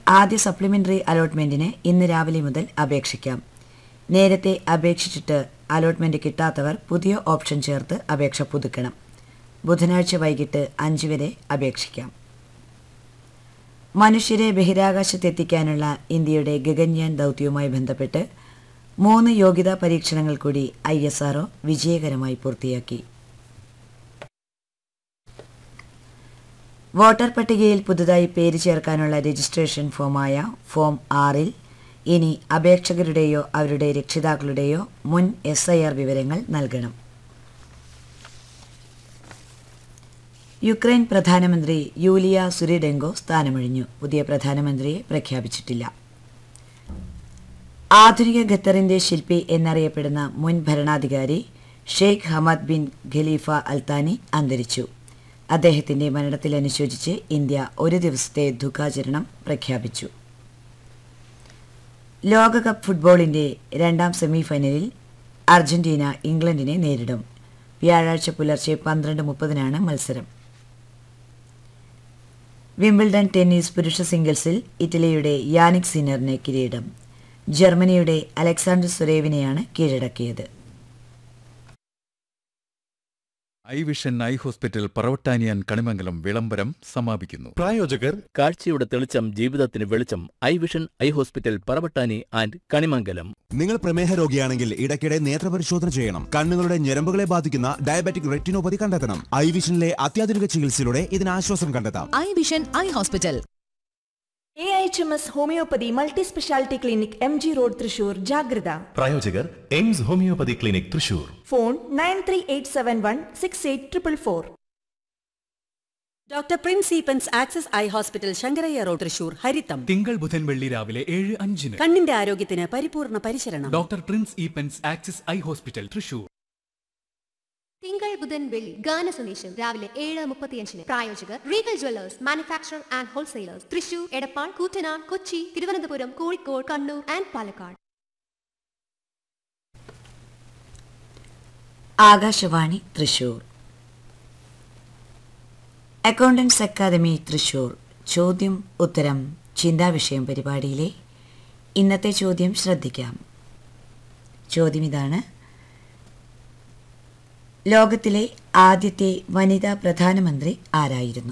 ആദ്യ സപ്ലിമെന്ററി അലോട്ട്മെന്റിന് ഇന്ന് രാവിലെ മുതൽ അപേക്ഷിക്കാം നേരത്തെ അപേക്ഷിച്ചിട്ട് അലോട്ട്മെന്റ് കിട്ടാത്തവർ പുതിയ ഓപ്ഷൻ ചേർത്ത് അപേക്ഷ പുതുക്കണം ബുധനാഴ്ച വൈകിട്ട് അഞ്ച് വരെ അപേക്ഷിക്കാം മനുഷ്യരെ ബഹിരാകാശത്തെത്തിക്കാനുള്ള ഇന്ത്യയുടെ ഗഗൻയാൻ ദൗത്യവുമായി ബന്ധപ്പെട്ട് മൂന്ന് യോഗ്യതാ പരീക്ഷണങ്ങൾ കൂടി ഐ എസ് ആർഒ വിജയകരമായി പൂർത്തിയാക്കി വോട്ടർ പട്ടികയിൽ പുതുതായി പേര് ചേർക്കാനുള്ള രജിസ്ട്രേഷൻ ഫോമായ ഫോം ആറിൽ ഇനി അപേക്ഷകരുടെയോ അവരുടെ രക്ഷിതാക്കളുടെയോ മുൻ എസ് ഐ ആർ വിവരങ്ങൾ നൽകണം യുക്രൈൻ പ്രധാനമന്ത്രി യൂലിയ സുരിഡെങ്കോ സ്ഥാനമൊഴിഞ്ഞു പുതിയ പ്രധാനമന്ത്രിയെ പ്രഖ്യാപിച്ചിട്ടില്ല ആധുനിക ഖത്തറിന്റെ ശില്പി എന്നറിയപ്പെടുന്ന മുൻ ഭരണാധികാരി Sheikh Hamad bin Khalifa Al Thani അന്തരിച്ചു അദ്ദേഹത്തിന്റെ മരണത്തിലനുശോചിച്ച് ഇന്ത്യ ഒരു ദിവസത്തെ ദുഃഖാചരണം പ്രഖ്യാപിച്ചു ലോകകപ്പ് ഫുട്ബോളിന്റെ രണ്ടാം സെമിഫൈനലിൽ അർജന്റീന ഇംഗ്ലണ്ടിനെ നേരിടും വ്യാഴാഴ്ച പുലർച്ചെ പന്ത്രണ്ട് മുപ്പതിനാണ് മത്സരം വിംബിൾഡൺ ടെന്നീസ് പുരുഷ സിംഗിൾസിൽ ഇറ്റലിയുടെ യാനിക് സിന്നറിന് കിരീടം ജർമ്മനിയുടെ അലക്സാണ്ടർ സുരേവിനെയാണ് കീഴടക്കിയത് ഐ വിഷൻ ഐ ഹോസ്പിറ്റൽ പറവട്ടാനിയാൻ കണിമംഗലം വിളംബരം സമാപിക്കുന്നു പ്രായോജകർ കാഴ്ചയുടെ തെളിച്ചം ജീവിതത്തിന് വെളിച്ചം eye vision eye hospital Paravattani and Kanimangalam നിങ്ങൾ പ്രമേഹ രോഗിയാണെങ്കിൽ ഇടയ്ക്കിടെ നേത്രപരിശോധന ചെയ്യണം കണ്ണുകളുടെ ഞരമ്പുകളെ ബാധിക്കുന്ന ഡയബറ്റിക് റെറ്റിനോപ്പതി കണ്ടെത്തണം ഐ വിഷനിലെ അത്യാധുനിക ചികിത്സയിലൂടെ ഇതിന് ആശ്വാസം കണ്ടെത്താം eye vision eye hospital A H M S homoeopathy multi speciality clinic M G road Thrissur ജാഗ്രത പ്രായോജകർ AIMS homoeopathy clinic Thrissur phone nine three eight seven one six eight triple four doctor Prince Eapen's Axis eye hospital Sankaraiah road Thrissur ഹരിത്തം തിങ്കൾ ബുധൻ വെള്ളി രാവിലെ ഏഴ് അഞ്ചിന് കണ്ണിന്റെ ആരോഗ്യത്തിന് പരിപൂർണ പരിശരണം doctor Prince Eapen's Axis eye hospital Thrissur തിങ്കൾ ബുധൻ വെള്ളി ഗാന സന്ദേശം രാവിലെ ഏഴ് മുപ്പത്തിയഞ്ചിന് പ്രായോജകർ Regal jewellers manufacture and wholesalers Thrissur Edappal Koottanad Kochi Thiruvananthapuram Kozhikode Kannur and Palakkad Akashvani Thrissur accountants academy Thrissur ചോദ്യം ഉത്തരം ചിന്താവിഷയം പരിപാടിയിലെ ഇന്നത്തെ ചോദ്യം ശ്രദ്ധിക്കാം ചോദ്യം ഇതാണ് ലോകത്തിലെ ആദ്യത്തെ വനിതാ പ്രധാനമന്ത്രി ആരായിരുന്നു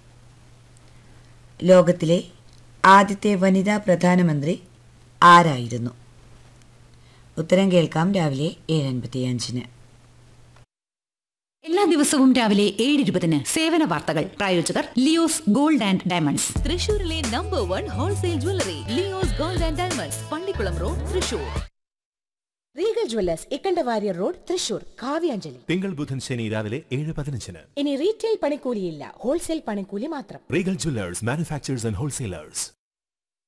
ലോകത്തിലെ ആദ്യത്തെ വനിതാ പ്രധാനമന്ത്രി ആരായിരുന്നു ഉത്തരം കേൾക്കാം രാവിലെ ഏഴ് അൻപത്തിയഞ്ചിന് എല്ലാ ദിവസവും രാവിലെ ഏഴ് ഇരുപതിന് സേവന വാർത്തകൾ പ്രായോജകർ ലിയോസ് ഗോൾഡ് ആൻഡ് ഡയമണ്ട്സ് തൃശൂരിലെ number one wholesale jewellery Leo's gold and diamonds Pallikulam road Thrissur Regal jewellers Ikkandawarrier road Thrissur Kavyanjali തിങ്കൾ ബുധൻ ശനി രാവിലെ ഏഴ് പതിനഞ്ചിന് ഇനി റീറ്റെയിൽ പണിക്കൂലിയില്ല ഹോൾസെയിൽ പണിക്കൂലി മാത്രം Regal jewellers manufacturers and wholesalers